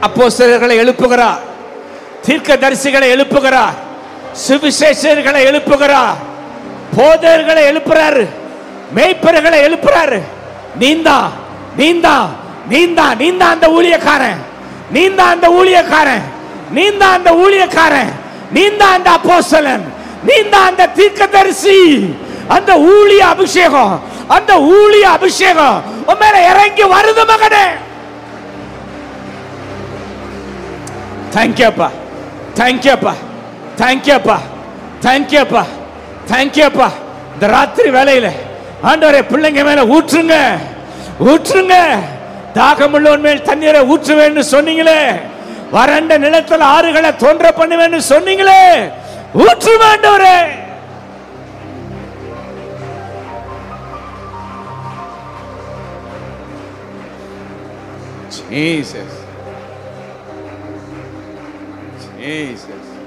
அப்போஸ்தலர்களை எழுப்புகிறார் தீர்க்கதரிசிகளை எழுப்புகிறார் சுவிசேஷர்களை எழுப்புகிறார் போதர்களை எழுப்புறாரு மேய்ப்பர்களை எழுப்புறாரு நீந்தா நீந்தா நீந்தா நீந்தா அந்த ஊழியக்காரன் நீந்தா அந்த ஊழியக்காரன் நீந்தா அந்த ஊழியக்காரன் நீந்தா அந்த அப்போஸ்தலன் நீந்தா அந்த தீர்க்கதரிசி அந்த ஊழிய அபிஷேகம் அந்த ஊழிய அபிஷேகம் உன் மேல இறங்கி வருது மகனே தேங்க்யூப்பா தேங்க்யூப்பா தேங்க்யூப்பா தேங்க்யூப்பா தேங்க்யூப்பா இந்த ராத்திரி வேலையில ஆண்டவரே பிள்ளைங்க மேல ஊற்றுங்க ஊற்றுங்க தாகமுள்ளவன் மேல் தண்ணீரை ஊற்றுவேன்னு சொன்னீங்களே வறண்ட நிலத்துல ஆறுகளை தோன்ற பண்ணுவேன்னு சொன்னீங்களே ஊற்று ஆண்டவரே Jesus. Jesus.